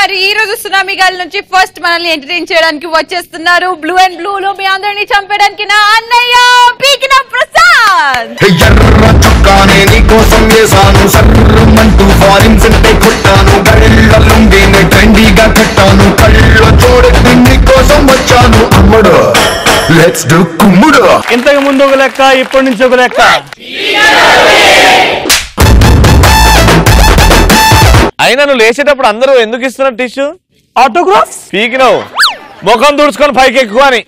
మరి ఈ రోజు సునామీ గాలి నుంచి ఫస్ట్ మనల్ని ఎంటర్టైన్ చేయడానికి వచ్చేస్తున్నారు బ్లూ అండ్ బ్లూ లో మీ అందరినీ చంపడానికి నా అన్నయ్య పీకిన ప్రసాద్ ఎర్ర చొక్కానే నీకోసం వేసాను సర్రమంటూ ఫారిన్ సెంటే కొట్టాను గళ్ళ లుంగిని ట్రెండీగా కట్టాను కళ్ళ చూడెత్తి నీకోసం వచ్చాను అమ్ముడు లెట్స్ డు కుమ్ముడు ఇంతకు ముందు ఒక లెక్క ఇప్పటి నుంచి ఒక లెక్క అయినా నువ్వు లేచేటప్పుడు అందరూ ఎందుకు ఇస్తున్నారు టిష్యూ ఆటోగ్రాఫ్ పీకినావు ముఖం తుడుచుకొని పైకి ఎక్కువ అని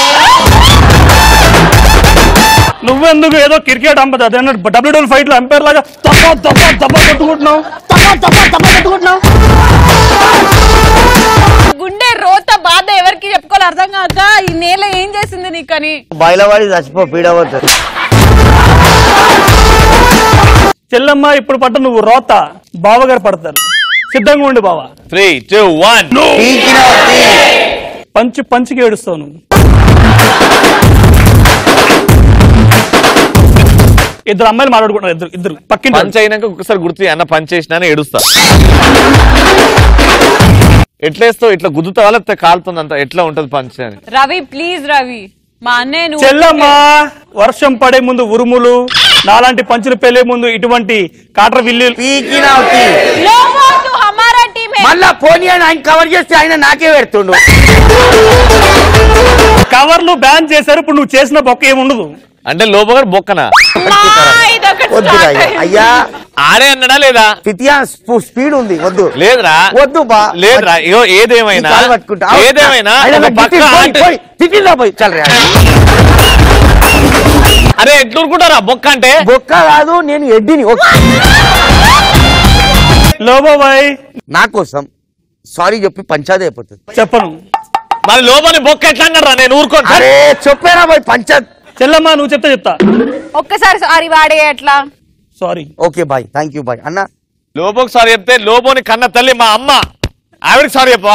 నువ్వెందుకు ఏదో క్రికెట్ అంపదు అదే డబ్ల్యూడబ్ల్యూ ఫైట్ లో అంపైర్ లాగా తప్ప తప్ప తప్ప కొట్టుకుంటున్నావు తప్ప తప్ప తప్ప కొట్టుకుంటున్నావు గుండె రోత బాధ ఎవరికి చెప్పుకోవాలి అర్థం కాక ఈ నేల ఏం చేసింది నీకని బయలవాడి చచ్చిపో పీడవద్దు చెల్లమ్మ ఇప్పుడు పట్ట నువ్వు రోత బావగారు పడతారు సిద్ధంగా ఉండి బావ త్రీ టూ వన్ పంచి పంచికి ఏడుస్తావు నువ్వు ఇద్దరు అమ్మాయిలు మాట్లాడుకుంటున్నారు ఇద్దరు ఇద్దరు పక్కింటి పంచ్ అయినాక ఒకసారి గుర్తు అన్న పంచ్ చేసినా అని ఏడుస్తా ఎట్లేస్తావు ఇట్లా గుద్దుతావా లేకపోతే కాలుతుంది అంత ఎట్లా ఉంటది పంచ్ అని రవి ప్లీజ్ రవి మా అన్నయ్య నువ్వు చెల్లమ్మ వర్షం పడే ముందు ఉరుములు నాలాంటి పంచులు పెళ్లే ముందు ఇటువంటి కాటర్ విల్లు పీకినావు తీ. లోమో తు హమారా టీమ్ హై మళ్ళా పోనీ అని ఆయన కవర్ చేస్తే ఆయన నాకే పెడుతుండు కవర్లు బ్యాన్ చేశారు ఇప్పుడు నువ్వు చేసిన బొక్క ఏముండదు అంటే లోపల బొక్కనా ఇదొకటి వద్దు start అయ్యా. అయింది. అయ్యా ఆడే అన్నాడా లేదా ఫితియా స్పూ- స్పీడ్ ఉంది వద్దు లేదురా వద్దు బా లేదురా ఇగో ఈ ఏదేమైనా కాలు పట్టుకుంటా. ఏదేమైనా ఆయన ఒక నాకు పక్క తిట్టి, పోయి, ఆంటీ- పోయి, తిట్టిందా పోయి చల్ రే. అరే ఎట్లూరుకుంటారా బొక్క అంటే బొక్క కాదు నేను ఎడ్డిని ఓకే. లోబాబాయ్ నా కోసం సారీ చెప్పి పంచాదే అయిపోతుంది చెప్పను మరి లోపలి బొక్క ఎట్లా అన్నారా నేను ఊరుకోను అరే చెప్పారా పోయి పంచాయత్ చెల్లమ్మ నువ్వు చెప్తే చెప్తా ఒక్కసారి సారీ వాడే అట్లా sorry okay bye thank you bye అన్న లోబోకి సారీ చెప్తే లోబోని కన్న తల్లి మా అమ్మ ఆవిడకి సారీ చెప్పవా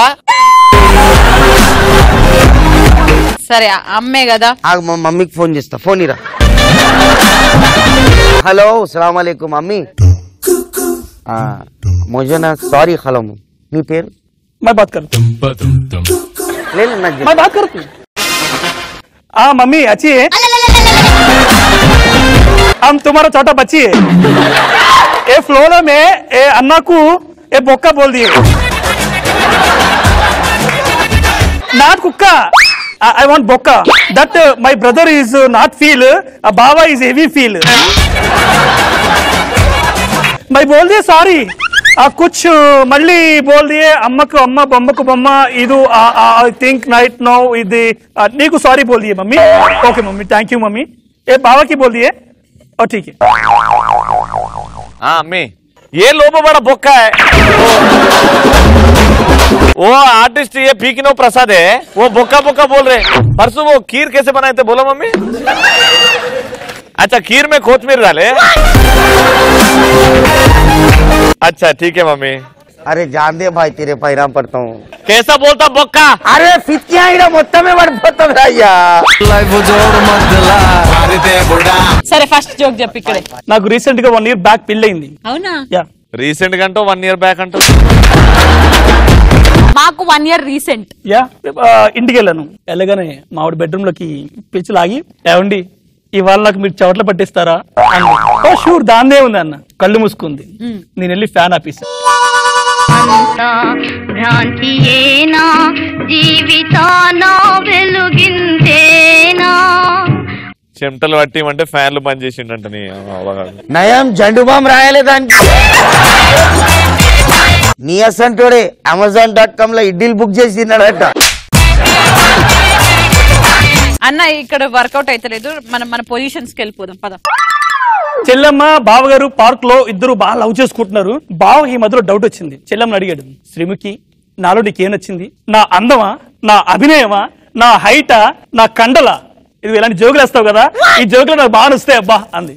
సరే అమ్మే కదా ఆగు, మా మమ్మీకి ఫోన్ చేస్తా ఫోన్ ఇరా హలో సలాం అలైకుం మమ్మీ ఆ, ముझे నా సారీ హలో మీ పేరు मैं बात कर లేదు నాకు చెప్పు. मैं बात कर तू हाँ मम्मी अच्छी है हम तुम्हारा छोटा बच्ची है ये फ्लोर में ये अन्ना को ये बोक्का बोल दिए not कुक्का I want bokka. That uh, my brother is uh, not feel. Uh, Baba is heavy feel. मैं बोल दिए सॉरी ఆ కుచ్ మళ్ళీ బోల్ దియే అమ్మకు అమ్మ బొమ్మకు బొమ్మ ఇది ఐ థింక్ నైట్ నో ఇది ఆ, నీకు సారీ బోల్ దియే mummy okay mummy thank you mummy ఏ బావకి బోల్ దియే ఓ ठीक है हाँ अम्मी ये लोबो बड़ा बोक्का है वो आर्टिस्ट ये पीकिनो प्रसाद है वो बोक्का बोक्का बोल रहे परसों वो खीर कैसे बनाए थे बोलो मम्मी अच्छा खीर में कोथमीर डाले अच्छा ठीक है मम्मी అరే జాన్ దే భాయ్ తెరే పైరాం పడతాం कैसा बोलता बोक्का అరే ఫిత్యా ఇక్కడ మొత్తమే పడిపోతాం రా అయ్యా సరే ఫస్ట్ జోక్ చెప్పు ఇక్కడే నాకు రీసెంట్ గా వన్ ఇయర్ బ్యాక్ పెళ్ళయింది అవునా యా రీసెంట్ గంటో వన్ ఇయర్ బ్యాక్ అంటూ మాకు వన్ ఇయర్ రీసెంట్ యా ఇంటికి వెళ్ళాను వెళ్ళగానే మావిడ బెడ్రూమ్ లోకి పిచ్చి లాగి ఏమండి ఇవాళ నాకు మీరు చెవట్ల పట్టిస్తారా అంది ఓ షూర్ దాన్నే ఉంది అన్న కళ్ళు మూసుకుంది నేను వెళ్ళి ఫ్యాన్ ఆపేసా అంతా భ్రాంతియేనా జీవితాన వెలుగిందేనా చెమటలు పట్టి అంటే ఫ్యాన్లు బంద్ చేసిండంట నీ అవగాహన. నయం జండు బామ్ రాయలే దానికి నీ అసంటోడే అమెజాన్ డాట్ కామ్ లో ఇడ్లీలు బుక్ చేసినాడట అన్న ఇక్కడ వర్కౌట్ అయితలేదు మనం మన పొజిషన్స్ కి వెళ్ళిపోదాం పద చెల్లమ్మ బావగారు పార్క్ లో ఇద్దరు బాగా లవ్ చేసుకుంటున్నారు బావకి ఈ మధ్యలో డౌట్ వచ్చింది చెల్లమ్మని అడిగాడు శ్రీముఖి నాలో నీకేం నచ్చింది నా అందమా నా అభినయమా నా హైటా నా కండల ఇది ఇలాంటి జోకులు వేస్తావు కదా ఈ జోకులు నాకు బాగా వస్తాయి అబ్బా అంది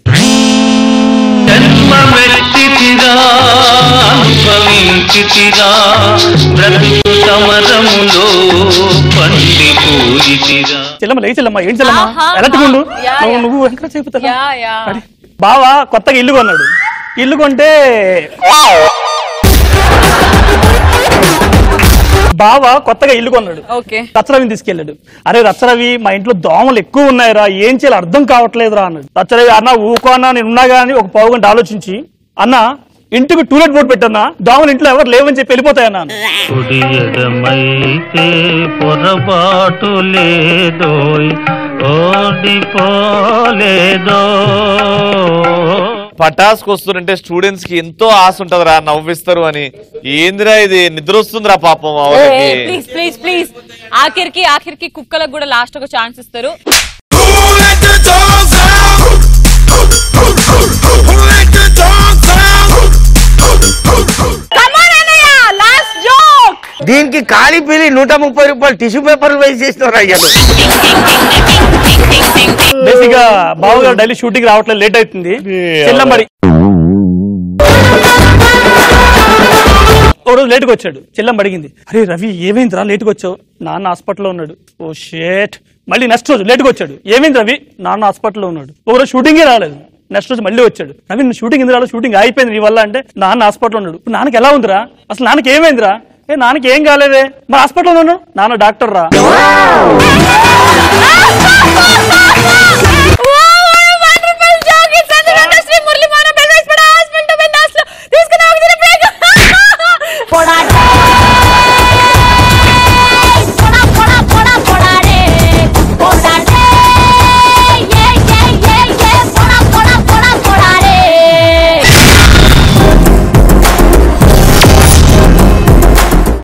జన్మమెత్తితిరా అనుభవించితిరా బ్రతుకు సమరములో పండిపోయితిరా చెల్లమ్మ లే చెల్లమ్మ ఏం చెల్లమ్మ ఆహా, ఎలాంటి ఉండు యా, నువ్వు యా. నువ్వు ఎంకరేజ్ అయిపోతావా యా యా అరే, బావ కొత్తగా ఇల్లు కొన్నాడు ఇల్లు కొంటే బావ కొత్తగా ఇల్లు కొన్నాడు ఓకే రచ్చరవిని తీసుకెళ్ళాడు అరే రచ్చరవి మా ఇంట్లో దోమలు ఎక్కువ ఉన్నాయిరా ఏం చేయాలి అర్థం కావట్లేదురా అన్నాడు రచ్చరవి అన్న ఊకో అన్న నేను ఉన్నా కానీ ఒక పావు గంట ఆలోచించి అన్న ఇంటికి టూలెట్ బోర్డు పెట్టన్నా దోమలు ఇంట్లో ఎవరు లేవని చెప్పి వెళ్ళిపోతాయన్నా అన్నాడు. కుడి ఎడమైతే పొరపాటు లేదోయ్ ఓడిపోలేదో పటాస్కి వస్తుంటే స్టూడెంట్స్ కి ఎంతో ఆశ ఉంటదిరా నవ్విస్తారు అని ఏందిరా ఇది నిద్ర వస్తుందిరా పాపం మా వాళ్ళకి ప్లీజ్ ప్లీజ్ ప్లీజ్ ఆఖరికి ఆఖరికి కుక్కలకు కూడా లాస్ట్ ఒక ఛాన్స్ ఇస్తారు Who let the dogs out? Who let the dogs out? Last joke దీనికి ఖాళీ పిల్లి నూట ముప్పై రూపాయలు టిష్యూ పేపర్లు వేసి చేస్తున్నారు అయ్యారు బేసిక్ గా బావగారు డైలీ షూటింగ్ రావట్లేదు లేట్ అవుతుంది చెల్లమ్మడి ఓ రోజు లేట్గా వచ్చాడు చెల్లమ్మ అడిగింది అరే రవి ఏమైందిరా లేట్గా వచ్చావు నాన్న హాస్పిటల్లో ఉన్నాడు ఓ షేట్ మళ్ళీ నెక్స్ట్ రోజు లేట్గా వచ్చాడు ఏమైంది రవి నాన్న హాస్పిటల్లో ఉన్నాడు ఒక రోజు షూటింగే రాలేదు నెక్స్ట్ రోజు మళ్ళీ వచ్చాడు రవి నువ్వు షూటింగ్ ఎందుకు రాలేదు షూటింగ్ అయిపోయింది నీ వల్ల అంటే నాన్న హాస్పిటల్లో ఉన్నాడు ఇప్పుడు నాన్నకి ఎలా ఉందిరా అసలు నాన్నకి ఏమైందిరా ఏ నాన్నకి ఏం కాలేదే మరి హాస్పిటల్లో ఉన్నాను నాన్న డాక్టర్ రా